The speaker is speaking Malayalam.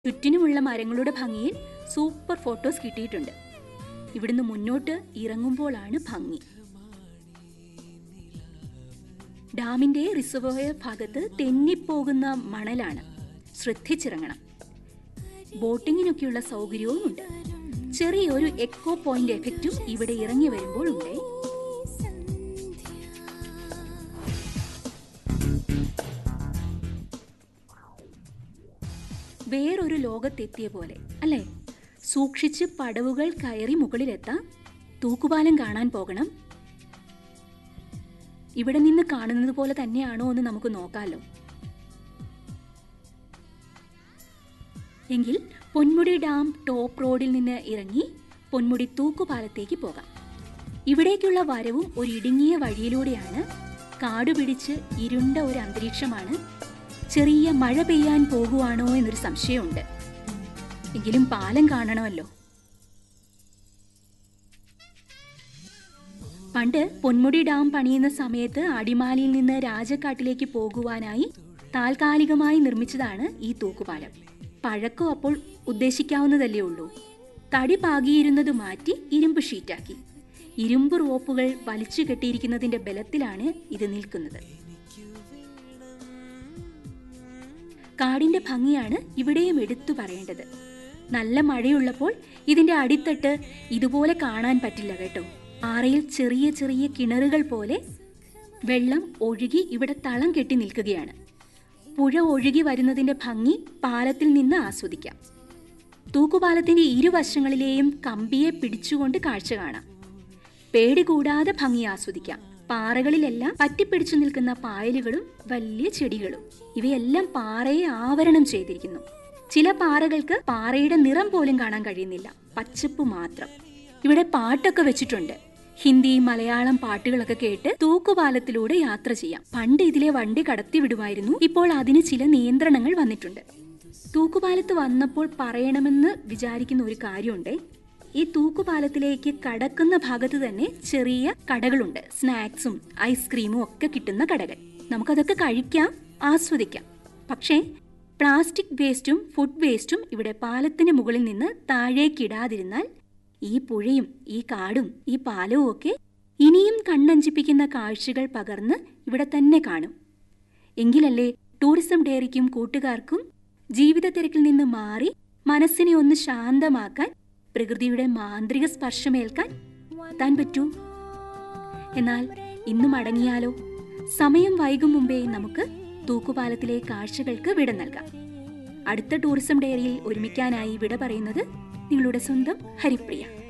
ചുറ്റിനുമുള്ള മരങ്ങളുടെ ഭംഗിയിൽ സൂപ്പർ ഫോട്ടോസ് കിട്ടിയിട്ടുണ്ട് ഇവിടുന്ന് മുന്നോട്ട് ഇറങ്ങുമ്പോഴാണ് ഭംഗി ഡാമിന്റെ റിസർവോയർ ഭാഗത്ത് തെന്നിപ്പോകുന്ന മണലാണ് ശ്രദ്ധിച്ചിറങ്ങണം ബോട്ടിങ്ങിനൊക്കെയുള്ള സൗകര്യവും ഉണ്ട് ചെറിയൊരു എക്കോ പോയിന്റ് എഫക്റ്റും ഇവിടെ ഇറങ്ങി വരുമ്പോൾ ഉണ്ട് വേറൊരു ലോകത്തെത്തിയ പോലെ അല്ലേ സൂക്ഷിച്ച് പടവുകൾ കയറി മുകളിലെത്താം തൂക്കുപാലം കാണാൻ പോകണം ഇവിടെ നിന്ന് കാണുന്നത് പോലെ തന്നെയാണോ എന്ന് നമുക്ക് നോക്കാമല്ലോ എങ്കിൽ പൊന്മുടി ഡാം ടോപ്പ് റോഡിൽ നിന്ന് ഇറങ്ങി പൊന്മുടി തൂക്കുപാലത്തേക്ക് പോകാം ഇവിടേക്കുള്ള വരവും ഒരു ഇടുങ്ങിയ വഴിയിലൂടെയാണ് കാടുപിടിച്ച് ഇരുണ്ട ഒരു അന്തരീക്ഷമാണ് ചെറിയ മഴ പെയ്യാൻ പോകുവാണോ എന്നൊരു സംശയമുണ്ട് എങ്കിലും പാലം കാണണമല്ലോ പണ്ട് പൊന്മുടി ഡാം പണിയുന്ന സമയത്ത് അടിമാലിയിൽ നിന്ന് രാജക്കാട്ടിലേക്ക് പോകുവാനായി താൽക്കാലികമായി നിർമ്മിച്ചതാണ് ഈ തൂക്കുപാലം പഴക്കം അപ്പോൾ ഉദ്ദേശിക്കാവുന്നതല്ലേ ഉള്ളൂ തടി പാകിയിരുന്നത് മാറ്റി ഇരുമ്പ് ഷീറ്റാക്കി ഇരുമ്പ് റോപ്പുകൾ വലിച്ചു കെട്ടിയിരിക്കുന്നതിന്റെ ബലത്തിലാണ് ഇത് നിൽക്കുന്നത് കാടിന്റെ ഭംഗിയാണ് ഇവിടെയും എടുത്തു പറയേണ്ടത് നല്ല മഴയുള്ളപ്പോൾ ഇതിന്റെ അടിത്തട്ട് ഇതുപോലെ കാണാൻ പറ്റില്ല കേട്ടോ പാറയിൽ ചെറിയ ചെറിയ കിണറുകൾ പോലെ വെള്ളം ഒഴുകി ഇവിടെ തളം കെട്ടി നിൽക്കുകയാണ് പുഴ ഒഴുകി വരുന്നതിന്റെ ഭംഗി പാലത്തിൽ നിന്ന് ആസ്വദിക്കാം തൂക്കുപാലത്തിന്റെ ഇരുവശങ്ങളിലെയും കമ്പിയെ പിടിച്ചുകൊണ്ട് കാഴ്ച കാണാം പേടി കൂടാതെ ഭംഗി ആസ്വദിക്കാം പാറകളിലെല്ലാം പറ്റിപ്പിടിച്ചു നിൽക്കുന്ന പായലുകളും വലിയ ചെടികളും ഇവയെല്ലാം പാറയെ ആവരണം ചെയ്തിരിക്കുന്നു ചില പാറകൾക്ക് പാറയുടെ നിറം പോലും കാണാൻ കഴിയുന്നില്ല പച്ചപ്പ് മാത്രം ഇവിടെ പാട്ടൊക്കെ വെച്ചിട്ടുണ്ട് ഹിന്ദി മലയാളം പാട്ടുകളൊക്കെ കേട്ട് തൂക്കുപാലത്തിലൂടെ യാത്ര ചെയ്യാം പണ്ട് ഇതിലെ വണ്ടി കടത്തി വിടുമായിരുന്നു ഇപ്പോൾ അതിന് ചില നിയന്ത്രണങ്ങൾ വന്നിട്ടുണ്ട് തൂക്കുപാലത്ത് വന്നപ്പോൾ പറയണമെന്ന് വിചാരിക്കുന്ന ഒരു കാര്യമുണ്ട് ഈ തൂക്കുപാലത്തിലേക്ക് കടക്കുന്ന ഭാഗത്ത് തന്നെ ചെറിയ കടകളുണ്ട് സ്നാക്സും ഐസ്ക്രീമും ഒക്കെ കിട്ടുന്ന കടകൾ നമുക്കതൊക്കെ കഴിക്കാം ആസ്വദിക്കാം പക്ഷേ പ്ലാസ്റ്റിക് വേസ്റ്റും ഫുഡ് വേസ്റ്റും ഇവിടെ പാലത്തിന് മുകളിൽ നിന്ന് താഴേക്കിടാതിരുന്നാൽ ഈ പുഴയും ഈ കാടും ഈ പാലവും ഒക്കെ ഇനിയും കണ്ണഞ്ചിപ്പിക്കുന്ന കാഴ്ചകൾ പകർന്ന് ഇവിടെ തന്നെ കാണും എങ്കിലല്ലേ ടൂറിസം ഡയറിക്കും കൂട്ടുകാർക്കും ജീവിത തിരക്കിൽ നിന്ന് മാറി മനസ്സിനെ ഒന്ന് ശാന്തമാക്കാൻ പ്രകൃതിയുടെ മാന്ത്രിക സ്പർശമേൽക്കാൻ താൻ പറ്റൂ എന്നാൽ ഇന്ന് മടങ്ങിയാലോ സമയം വൈകും മുമ്പേ നമുക്ക് തൂക്കുപാലത്തിലെ കാഴ്ചകൾക്ക് വിട നൽകാം അടുത്ത ടൂറിസം ഡയറിയിൽ ഒരുമിക്കാനായി വിട പറയുന്നത് നിങ്ങളുടെ സ്വന്തം ഹരിപ്രിയ